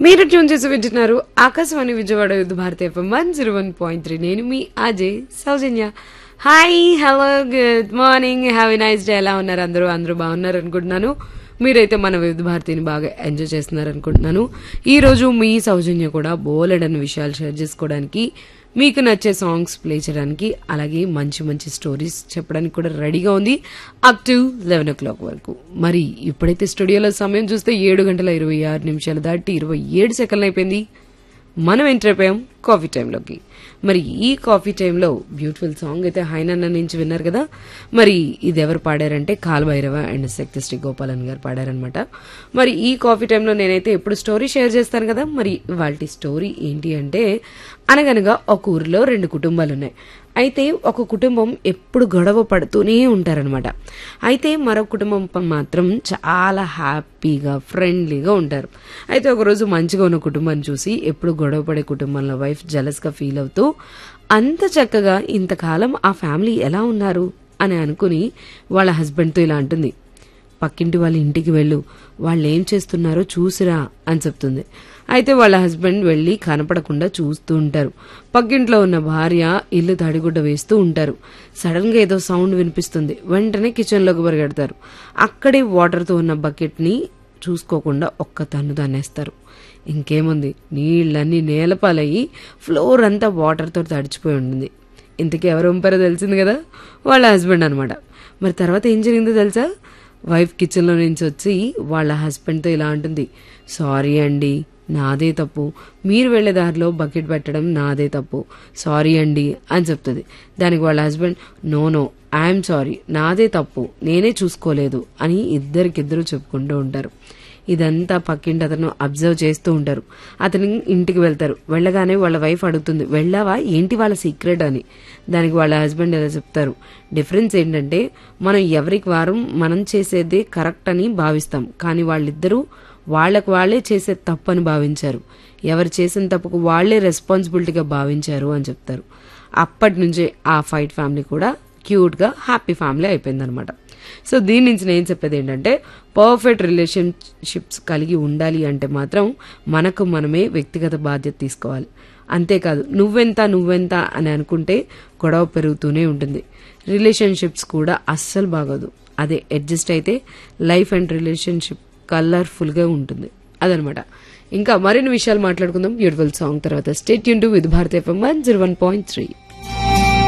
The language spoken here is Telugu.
మీరు ట్యూన్ చేసి వింటున్నారు ఆకాశవాణి విజయవాడ యుద్ధ భారత FM one zero one point three నేను మీ Ajay Soujanya hi hello good morning have a nice day ఎలా ఉన్నారు అందరూ అందరూ బాగున్నారు అనుకుంటున్నాను మీరైతే మన వివిధ భారతిని బాగా ఎంజాయ్ చేస్తున్నారు అనుకుంటున్నాను ఈ రోజు మీ సౌజన్య కూడా బోలెడని విషయాలు షేర్ చేసుకోవడానికి మీకు నచ్చే సాంగ్స్ ప్లే చేయడానికి అలాగే మంచి మంచి స్టోరీస్ చెప్పడానికి కూడా రెడీగా ఉంది up to eleven o'clock వరకు మరి ఇప్పుడైతే స్టూడియోలో సమయం చూస్తే ఏడు గంటల ఇరవై ఆరు నిమిషాలు దాటి ఇరవై ఏడు సెకండ్లు అయిపోయింది మనం ఎంటర్ అయిపోయాం కాఫీ టైంలోకి మరి ఈ కాఫీ టైంలో బ్యూటిఫుల్ సాంగ్ అయితే హైనన్న నుంచి విన్నారు కదా మరి ఇది ఎవరు పాడారంటే కాలభైరవ అండ్ శక్తిశ్రీ గోపాలన్ గారు పాడారనమాట మరి ఈ కాఫీ టైంలో నేనైతే ఎప్పుడు స్టోరీ షేర్ చేస్తాను కదా మరి వాళ్ళ స్టోరీ ఏంటి అంటే అనగనగా ఒక ఊరిలో రెండు కుటుంబాలు ఉన్నాయి అయితే ఒక కుటుంబం ఎప్పుడు గొడవ పడుతూనే ఉంటారనమాట అయితే మరొక కుటుంబం ప- మాత్రం చాలా హ్యాపీగా ఫ్రెండ్లీగా ఉంటారు అయితే ఒకరోజు మంచిగా ఉన్న కుటుంబాన్ని చూసి ఎప్పుడు గొడవ పడే కుటుంబంలో వైఫ్ జలస్గా ఫీల్ అవుతూ అంత చక్కగా ఇంతకాలం ఆ ఫ్యామిలీ ఎలా ఉన్నారు అని అనుకుని వాళ్ళ హస్బెండ్తో ఇలా అంటుంది పక్కింటి వాళ్ళ ఇంటికి వెళ్ళు వాళ్ళు ఏం చేస్తున్నారో చూసిరా అని చెప్తుంది అయితే వాళ్ళ హస్బెండ్ వెళ్ళి కనపడకుండా చూస్తూ ఉంటారు పక్కింట్లో ఉన్న భార్య ఇల్లు తడిగుడ్డ వేస్తూ ఉంటారు సడన్ గా ఏదో సౌండ్ వినిపిస్తుంది వెంటనే కిచెన్ లోకి పరిగెడతారు అక్కడే వాటర్తో ఉన్న బకెట్ ని చూసుకోకుండా ఒక్క తన్ను దాన్నేస్తారు ఇంకేముంది నీళ్ళన్నీ నేలపాలయ్యి ఫ్లోర్ అంతా వాటర్తో తడిచిపోయి ఉంటుంది ఇంతకీ ఎవరు పంపారో తెలిసింది కదా వాళ్ళ హస్బెండ్ అనమాట మరి తర్వాత ఏం జరిగిందో తెలుసా వైఫ్ కిచెన్లో నుంచి వచ్చి వాళ్ళ హస్బెండ్తో ఇలా అంటుంది సారీ అండి నాదే తప్పు మీరు వెళ్లే దారిలో బకెట్ పెట్టడం నాదే తప్పు సారీ అండి అని చెప్తుంది దానికి వాళ్ళ husband no no I'm sorry నాదే తప్పు నేనే చూసుకోలేదు అని ఇద్దరికిద్దరు చెప్పుకుంటూ ఉంటారు ఇదంతా పక్కింటి అతను అబ్జర్వ్ చేస్తూ ఉంటారు అతని ఇంటికి వెళ్తారు వెళ్ళగానే వాళ్ళ వైఫ్ అడుగుతుంది వెళ్ళావా ఏంటి వాళ్ళ సీక్రెట్ అని దానికి వాళ్ళ హస్బెండ్ ఇలా చెప్తారు డిఫరెన్స్ ఏంటంటే మనం ఎవరికి వారం మనం చేసేదే కరెక్ట్ అని భావిస్తాం కానీ వాళ్ళిద్దరూ వాళ్ళకు వాళ్ళే చేసే తప్పు అని భావించారు ఎవరు చేసిన తప్పుకు వాళ్ళే రెస్పాన్సిబిలిటీగా భావించారు అని చెప్తారు అప్పటి నుంచే ఆ ఫైట్ ఫ్యామిలీ కూడా క్యూట్ గా హ్యాపీ ఫ్యామిలీ అయిపోయిందనమాట సో దీని నుంచి నేను చెప్పేది ఏంటంటే పర్ఫెక్ట్ రిలేషన్షిప్స్ కలిగి ఉండాలి అంటే మాత్రం మనకు మనమే వ్యక్తిగత బాధ్యత తీసుకోవాలి అంతేకాదు నువ్వెంత నువ్వెంత అని అనుకుంటే గొడవ పెరుగుతూనే ఉంటుంది రిలేషన్షిప్స్ కూడా అస్సలు బాగోదు అదే అడ్జస్ట్ అయితే లైఫ్ అండ్ రిలేషన్షిప్ కలర్ఫుల్గా ఉంటుంది అదనమాట ఇంకా మరిన్ని విషయాలు మాట్లాడుకుందాం బ్యూటిఫుల్ సాంగ్ తర్వాత స్టేట్ యూన్ to with Bharat FM one zero one point three